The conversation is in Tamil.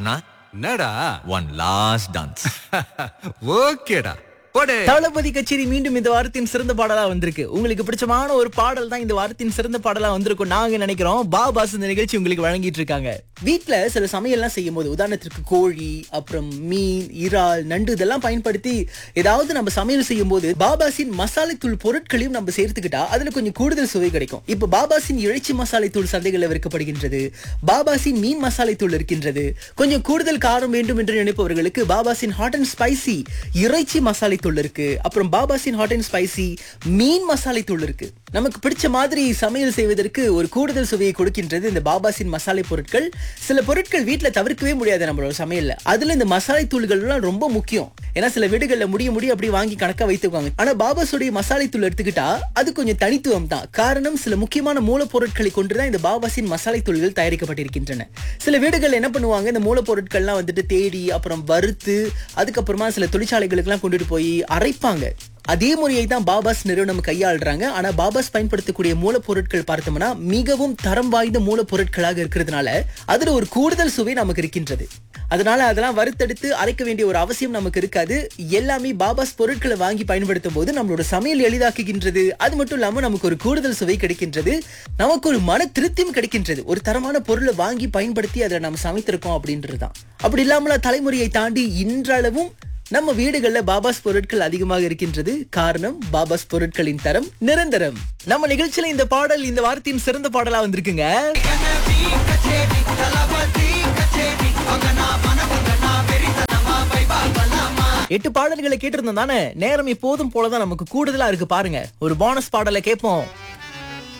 அண்ணா என்னடா ஒன் லாஸ்ட் டான்ஸ் ஓகேடா போடு தளபதி கச்சேரி மீண்டும் இந்த வாரத்தின் சிறந்த பாடலா வந்திருக்கு உங்களுக்கு பிடிச்சமான ஒரு பாடல் தான் இந்த வாரத்தின் சிறந்த பாடலா வந்திருக்கும் நாங்க நினைக்கிறோம் பாபாஸ் இந்த நிகழ்ச்சி உங்களுக்கு வழங்கிட்டு இருக்காங்க வீட்ல சில சமையல்லாம் செய்யும் போது உதாரணத்திற்கு கோழி அப்புறம் மீன் இறால் நண்டு இதெல்லாம் பயன்படுத்தி ஏதாவது நம்ம சமையல் செய்யும் போது பாபாசின் மசாலை தூள் பொருட்களையும் நம்ம சேர்த்துக்கிட்டா அதுல கொஞ்சம் கூடுதல் சுவை கிடைக்கும் இப்ப பாபாசின் இறைச்சி மசாலை தூள் சந்தைகளில் விற்கப்படுகின்றது பாபாசின் மீன் மசாலை தூள் இருக்கின்றது கொஞ்சம் கூடுதல் காரம் வேண்டும் என்று நினைப்பவர்களுக்கு பாபாசின் ஹாட் அண்ட் ஸ்பைசி இறைச்சி மசாலை தூள் இருக்கு அப்புறம் பாபாசின் ஹாட் அண்ட் ஸ்பைசி மீன் மசாலை தூள் இருக்கு நமக்கு பிடிச்ச மாதிரி சமையல் செய்வதற்கு ஒரு கூடுதல் சுவையை கொடுக்கின்றது இந்த பாபாசின் மசாலை பொருட்கள் சில பொருட்கள் வீட்ல தவிர்க்கவே முடியாது நம்மளோட சமையல்ல அதுல இந்த மசாலை தூள்கள் எல்லாம் ரொம்ப முக்கியம் ஏன்னா சில வீடுகள்ல முடிய முடிய அப்படி வாங்கி கணக்கா வைத்துக்குவாங்க ஆனா பாபாஸுடைய மசாலை தூள் எடுத்துக்கிட்டா அது கொஞ்சம் தனித்துவம் தான் காரணம் சில முக்கியமான மூலப்பொருட்களை கொண்டுதான் இந்த பாபாசின் மசாலை தூள்கள் தயாரிக்கப்பட்டிருக்கின்றன சில வீடுகள் என்ன பண்ணுவாங்க இந்த மூலப்பொருட்கள்லாம் வந்துட்டு தேடி அப்புறம் வறுத்து அதுக்கப்புறமா சில தொழிற்சாலைகளுக்கெல்லாம் கொண்டுட்டு போய் அரைப்பாங்க அதே முறையை தான் பாபாஸ் நிறுவனம் கையாளுறாங்க ஆனா பாபாஸ் பயன்படுத்தக்கூடிய மூலப்பொருட்கள் பார்த்தோம்னா மிகவும் தரம் வாய்ந்த மூலப்பொருட்களாக இருக்கிறதுனால அதுல ஒரு கூடுதல் சுவை நமக்கு இருக்கின்றது அதனால அதெல்லாம் வறுத்தெடுத்து அரைக்க வேண்டிய ஒரு அவசியம் நமக்கு இருக்காது எல்லாமே பாபாஸ் பொருட்களை வாங்கி பயன்படுத்தும் போது நம்மளோட சமையல் எளிதாக்குகின்றது அது மட்டும் இல்லாம நமக்கு ஒரு கூடுதல் சுவை கிடைக்கின்றது நமக்கு ஒரு மன திருப்தியும் கிடைக்கின்றது ஒரு தரமான பொருளை வாங்கி பயன்படுத்தி அதை நம்ம சமைத்திருக்கோம் அப்படின்றது தான் அப்படி இல்லாமல தலைமுறையை தாண்டி இன்றளவும் நம்ம வீடுகள்ல பாபாஸ் பொருட்கள் அதிகமாக இருக்கின்றது காரணம் பாபாஸ் பொருட்களின் தரம் நிரந்தரம் நம்ம நிகழ்ச்சியில இந்த பாடல் இந்த வாரத்தின் சிறந்த பாடலா வந்திருக்குங்க எட்டு பாடல்களை கேட்டிருந்தோம் தானே நேரம் எப்போதும் போலதான் நமக்கு கூடுதலா இருக்கு பாருங்க ஒரு போனஸ் பாடலை கேட்போம்